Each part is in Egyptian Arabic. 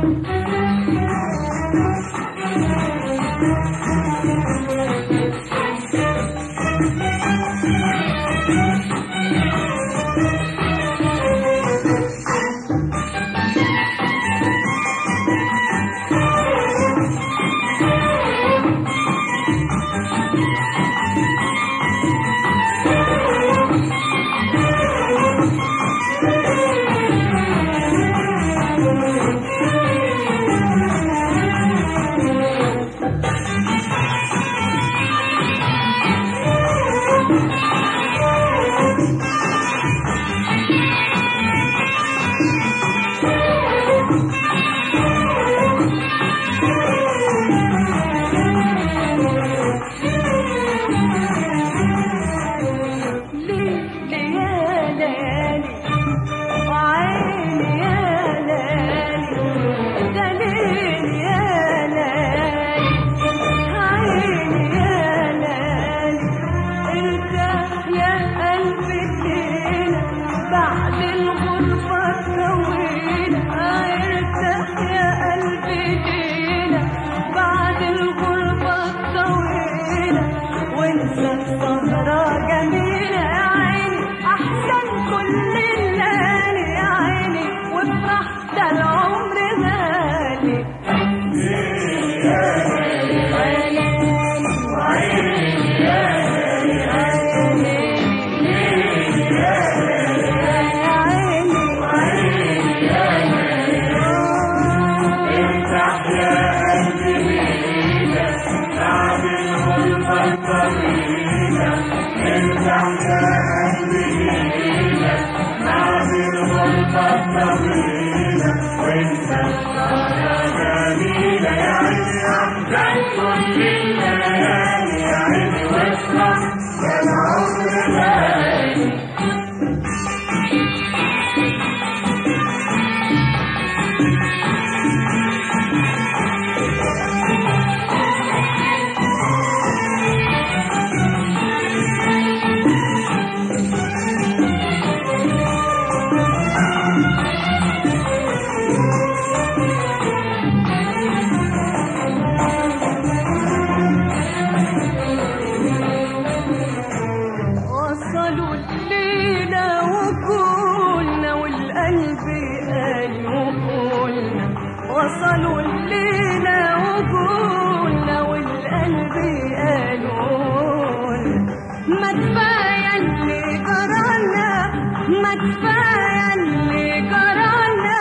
وصلوا الليلة وقولنا والقلب قال وقولنا وصلوا الليلة وقولنا والقلب قال وقولنا ما كفاية اللي جرانا ما كفاية اللي جرانا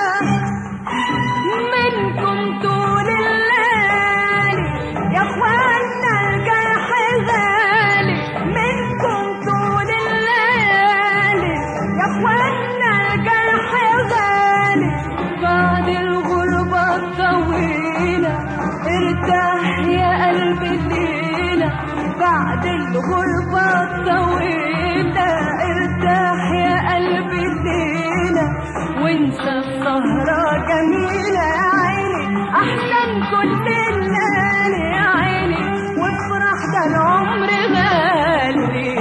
منكم طول الليل يا اخوانا الجرح غالي منكم طول الليل يا اخوانا الجرح غالي بعد الغربة الطويلة ارتاح يا قلبي الليلة بعد الغربة الطويلة ارتاح يا قلبي الليلة وانسى السهرة جميلة يا عيني احسن كل الليل يا عيني وافرح ده العمر غالي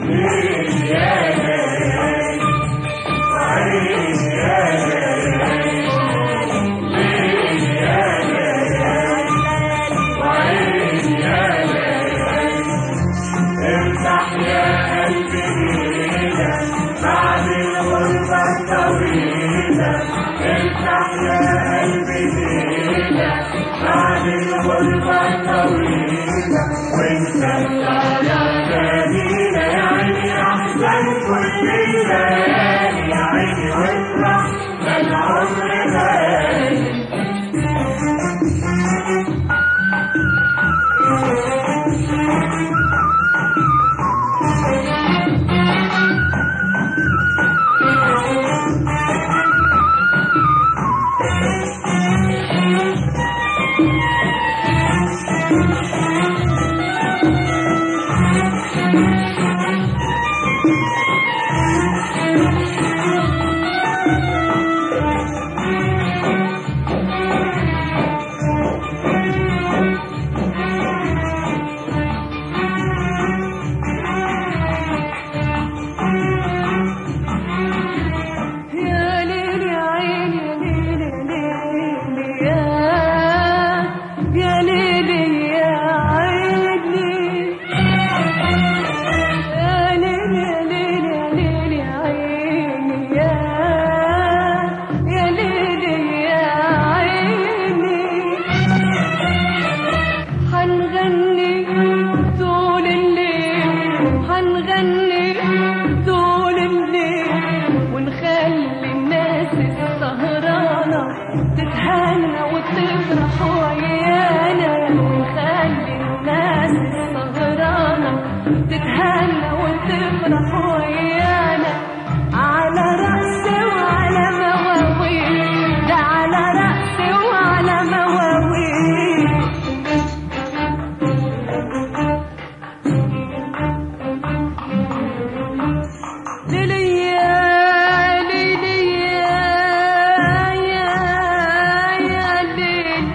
امسح يا قلبي ليلة بعد الغربة الطويلة امسح يا قلبي ليلة بعد الغربة وتفرح ويانا ونخلي الناس السهرانة تتهنى وتفرح ويانا على رأسي وعلى مواويل ده على رأسي وعلى مواويل ليليا ليليا يا يا ليل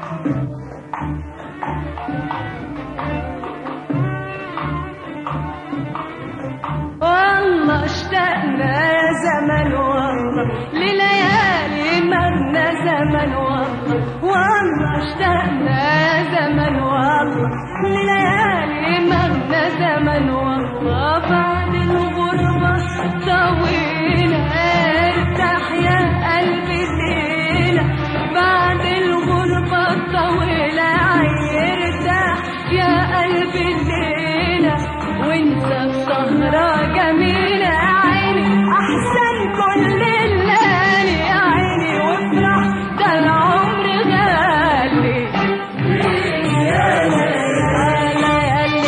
والله اشتقنا يا زمن والله لليالي مرنا زمن والله والله اشتقنا يا زمن والله لليالي مرنا زمن والله بعد الغربة طويلة ارتاح يا قلبي الليلة بعد الغربة طويلة ارتاح يا قلبي الليلة وانت السهرة جميلة يا عيني احسن كل الليالي يا عيني وافرح ده العمر غالي يا ليالي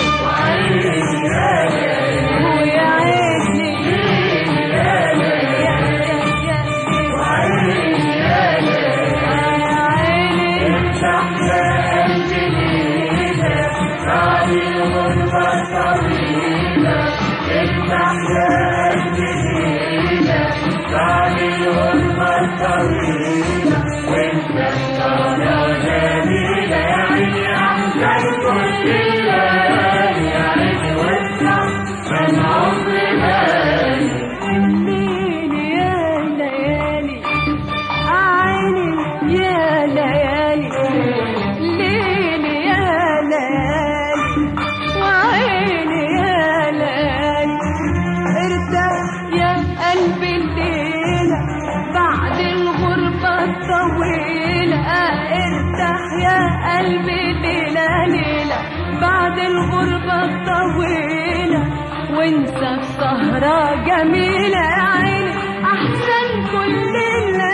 ويا عيني يا يا يا يا عيني ليلي يا ليالي عيني يا ليالي ليلي يا ليالي وعيني يا ليالي ارتاح يا قلبي الليلة بعد الغربة الطويلة ارتاح يا قلبي ليلة ليلة بعد الغربة الطويلة وانسى السهرة جميلة يا عيني أحسن كل الليالي